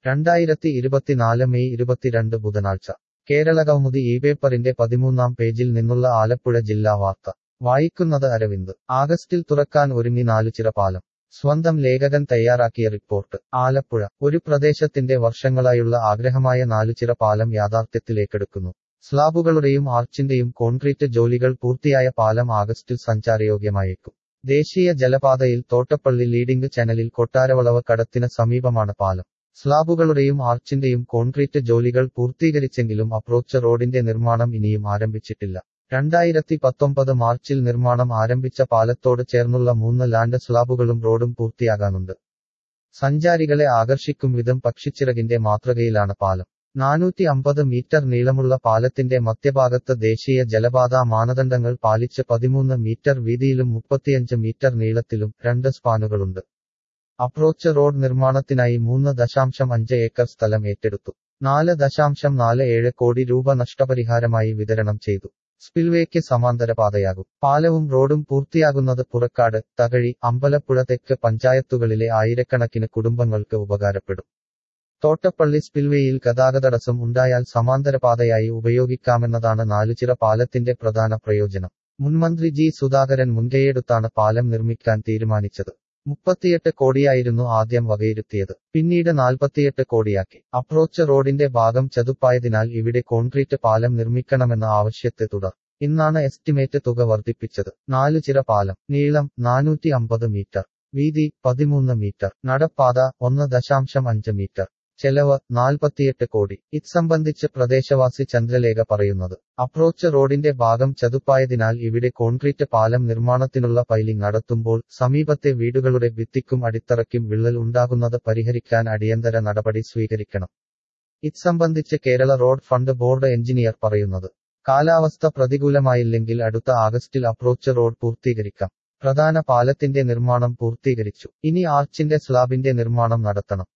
രണ്ടായിരത്തി ഇരുപത്തിനാല് മെയ് ഇരുപത്തിരണ്ട് ബുധനാഴ്ച കേരള കൗമുദി ഈ പേപ്പറിന്റെ പതിമൂന്നാം പേജിൽ നിന്നുള്ള ആലപ്പുഴ ജില്ലാ വാർത്ത വായിക്കുന്നത് അരവിന്ദ് ആഗസ്റ്റിൽ തുറക്കാൻ ഒരുങ്ങി നാലുചിറ പാലം സ്വന്തം ലേഖകൻ തയ്യാറാക്കിയ റിപ്പോർട്ട് ആലപ്പുഴ ഒരു പ്രദേശത്തിന്റെ വർഷങ്ങളായുള്ള ആഗ്രഹമായ നാലുചിറ പാലം യാഥാർത്ഥ്യത്തിലേക്കെടുക്കുന്നു സ്ലാബുകളുടെയും ആർച്ചിന്റെയും കോൺക്രീറ്റ് ജോലികൾ പൂർത്തിയായ പാലം ആഗസ്റ്റിൽ സഞ്ചാരയോഗ്യമായേക്കും ദേശീയ ജലപാതയിൽ തോട്ടപ്പള്ളി ലീഡിംഗ് ചാനലിൽ കൊട്ടാരവളവ് കടത്തിന് സമീപമാണ് പാലം സ്ലാബുകളുടെയും ആർച്ചിന്റെയും കോൺക്രീറ്റ് ജോലികൾ പൂർത്തീകരിച്ചെങ്കിലും അപ്രോച്ച് റോഡിന്റെ നിർമ്മാണം ഇനിയും ആരംഭിച്ചിട്ടില്ല രണ്ടായിരത്തി പത്തൊമ്പത് മാർച്ചിൽ നിർമ്മാണം ആരംഭിച്ച പാലത്തോട് ചേർന്നുള്ള മൂന്ന് ലാൻഡ് സ്ലാബുകളും റോഡും പൂർത്തിയാകാനുണ്ട് സഞ്ചാരികളെ ആകർഷിക്കും വിധം പക്ഷിച്ചിറകിന്റെ മാതൃകയിലാണ് പാലം നാനൂറ്റി അമ്പത് മീറ്റർ നീളമുള്ള പാലത്തിന്റെ മധ്യഭാഗത്ത് ദേശീയ ജലപാത മാനദണ്ഡങ്ങൾ പാലിച്ച് പതിമൂന്ന് മീറ്റർ വീതിയിലും മുപ്പത്തിയഞ്ച് മീറ്റർ നീളത്തിലും രണ്ട് സ്പാനുകളുണ്ട് അപ്രോച്ച് റോഡ് നിർമ്മാണത്തിനായി മൂന്ന് ദശാംശം അഞ്ച് ഏക്കർ സ്ഥലം ഏറ്റെടുത്തു നാല് ദശാംശം നാല് ഏഴ് കോടി രൂപ നഷ്ടപരിഹാരമായി വിതരണം ചെയ്തു സ്പിൽവേക്ക് സമാന്തര പാതയാകും പാലവും റോഡും പൂർത്തിയാകുന്നത് പുറക്കാട് തകഴി അമ്പലപ്പുഴ തെക്ക് പഞ്ചായത്തുകളിലെ ആയിരക്കണക്കിന് കുടുംബങ്ങൾക്ക് ഉപകാരപ്പെടും തോട്ടപ്പള്ളി സ്പിൽവേയിൽ ഗതാഗതടസ്സം ഉണ്ടായാൽ സമാന്തര പാതയായി ഉപയോഗിക്കാമെന്നതാണ് നാലുചിറ പാലത്തിന്റെ പ്രധാന പ്രയോജനം മുൻമന്ത്രി ജി സുധാകരൻ മുൻകൈയെടുത്താണ് പാലം നിർമ്മിക്കാൻ തീരുമാനിച്ചത് മുപ്പത്തിയെട്ട് കോടിയായിരുന്നു ആദ്യം വകയിരുത്തിയത് പിന്നീട് നാൽപ്പത്തിയെട്ട് കോടിയാക്കി അപ്രോച്ച് റോഡിന്റെ ഭാഗം ചതുപ്പായതിനാൽ ഇവിടെ കോൺക്രീറ്റ് പാലം നിർമ്മിക്കണമെന്ന ആവശ്യത്തെ തുടർ ഇന്നാണ് എസ്റ്റിമേറ്റ് തുക വർദ്ധിപ്പിച്ചത് നാലുചിറ പാലം നീളം നാനൂറ്റി അമ്പത് മീറ്റർ വീതി പതിമൂന്ന് മീറ്റർ നടപ്പാത ഒന്ന് ദശാംശം അഞ്ച് മീറ്റർ ചെലവ് നാൽപ്പത്തിയെട്ട് കോടി ഇത് സംബന്ധിച്ച് പ്രദേശവാസി ചന്ദ്രലേഖ പറയുന്നത് അപ്രോച്ച് റോഡിന്റെ ഭാഗം ചതുപ്പായതിനാൽ ഇവിടെ കോൺക്രീറ്റ് പാലം നിർമ്മാണത്തിനുള്ള പൈലിംഗ് നടത്തുമ്പോൾ സമീപത്തെ വീടുകളുടെ ഭിത്തിക്കും അടിത്തറയ്ക്കും വിള്ളൽ ഉണ്ടാകുന്നത് പരിഹരിക്കാൻ അടിയന്തര നടപടി സ്വീകരിക്കണം ഇത് സംബന്ധിച്ച് Kerala road fund board engineer പറയുന്നത് കാലാവസ്ഥ പ്രതികൂലമായില്ലെങ്കിൽ അടുത്ത ആഗസ്റ്റിൽ അപ്രോച്ച് റോഡ് പൂർത്തീകരിക്കാം പ്രധാന പാലത്തിന്റെ നിർമ്മാണം പൂർത്തീകരിച്ചു ഇനി ആർച്ചിന്റെ സ്ലാബിന്റെ നിർമ്മാണം നടത്തണം